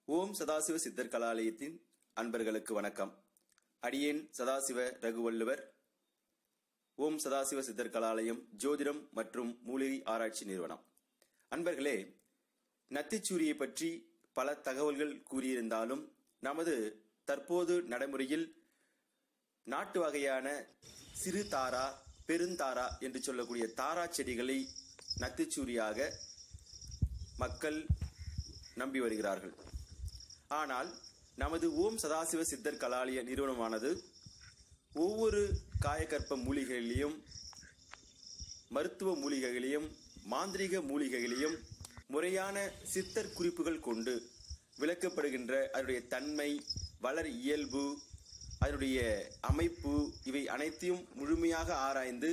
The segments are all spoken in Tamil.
ஓம் சதாசிவ சித்தர் கலாலயத்தின் அன்பர்களுக்கு வணக்கம் அடியேன் சதாசிவ ரகுவள்ளுவர் ஓம் சதாசிவ சித்தர் கலாலயம் ஜோதிடம் மற்றும் மூலிகை ஆராய்ச்சி நிறுவனம் அன்பர்களே நத்திச்சூரியை பற்றி பல தகவல்கள் கூறியிருந்தாலும் நமது தற்போது நடைமுறையில் நாட்டு வகையான சிறு தாரா பெருந்தாரா என்று சொல்லக்கூடிய தாரா செடிகளை நத்திச்சூரியாக மக்கள் நம்பி வருகிறார்கள் ஆனால் நமது ஓம் சதாசிவ சித்தர் கலாலய நிறுவனமானது ஒவ்வொரு காயக்கற்ப மூலிகைகளையும் மருத்துவ மூலிகைகளையும் மாந்திரிக மூலிகைகளையும் முறையான சித்தர் குறிப்புகள் கொண்டு விளக்கப்படுகின்ற அதனுடைய தன்மை வளர் இயல்பு அதனுடைய அமைப்பு இவை அனைத்தையும் முழுமையாக ஆராய்ந்து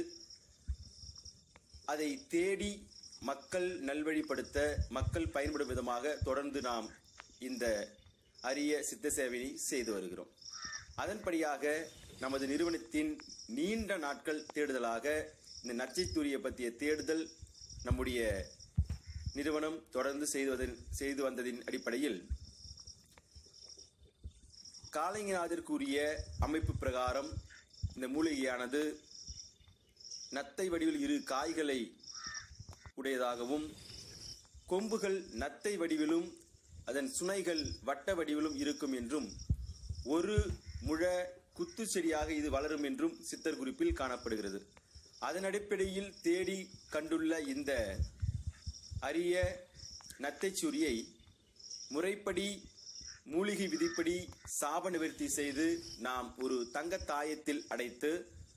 அதை தேடி மக்கள் நல்வழிப்படுத்த மக்கள் பயன்படும் விதமாக தொடர்ந்து நாம் இந்த அரிய சித்த சேவையை செய்து வருகிறோம் அதன்படியாக நமது நிறுவனத்தின் நீண்ட நாட்கள் தேடுதலாக இந்த நச்சைத்தூரிய பற்றிய தேடுதல் நம்முடைய நிறுவனம் தொடர்ந்து செய்துவதன் செய்து வந்ததின் அடிப்படையில் காளைங்கநாதர் கூறிய அமைப்பு பிரகாரம் இந்த மூலிகையானது நத்தை வடிவில் இரு காய்களை உடையதாகவும் கொம்புகள் நத்தை வடிவிலும் அதன் சுனைகள் வட்ட வடிவிலும் இருக்கும் என்றும் ஒரு முழ குத்து செடியாக இது வளரும் என்றும் சித்தர் குறிப்பில் காணப்படுகிறது அதன் அடிப்படையில் தேடி கண்டுள்ள இந்த அரிய நத்தைச்சூரியை முறைப்படி மூலிகை விதிப்படி சாப நிவர்த்தி செய்து நாம் ஒரு தங்க தாயத்தில் அடைத்து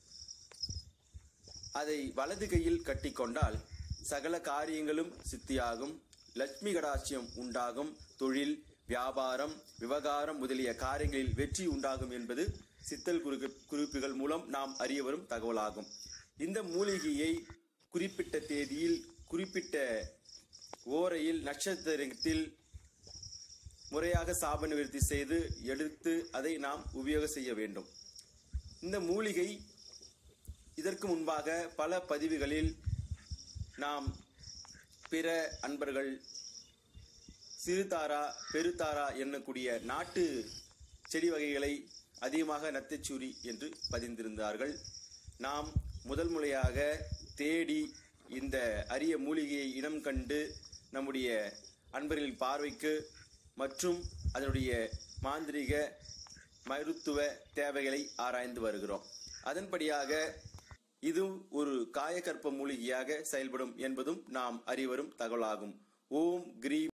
அதை வலது கையில் கட்டிக்கொண்டால் சகல காரியங்களும் சித்தியாகும் லட்சுமி கடாட்சியம் உண்டாகும் தொழில் வியாபாரம் விவகாரம் முதலிய காரியங்களில் வெற்றி உண்டாகும் என்பது சித்தல் குறிப்பு குறிப்புகள் மூலம் நாம் அறிய வரும் தகவலாகும் இந்த மூலிகையை குறிப்பிட்ட தேதியில் குறிப்பிட்ட ஓரையில் நட்சத்திரத்தில் முறையாக சாப நிவர்த்தி செய்து எடுத்து அதை நாம் உபயோகம் செய்ய வேண்டும் இந்த மூலிகை இதற்கு முன்பாக பல பதிவுகளில் நாம் பிற அன்பர்கள் சிறுதாரா பெருதாரா எண்ணக்கூடிய நாட்டு செடி வகைகளை அதிகமாக நத்தைச்சூரி என்று பதிந்திருந்தார்கள் நாம் முதல் முறையாக தேடி இந்த அரிய மூலிகையை இனம் கண்டு நம்முடைய அன்பர்களின் பார்வைக்கு மற்றும் அதனுடைய மாந்திரிக மருத்துவ தேவைகளை ஆராய்ந்து வருகிறோம் அதன்படியாக இது ஒரு காயக்கற்ப மூலிகையாக செயல்படும் என்பதும் நாம் அறிவரும் தகவலாகும் ஓம் கிரீம்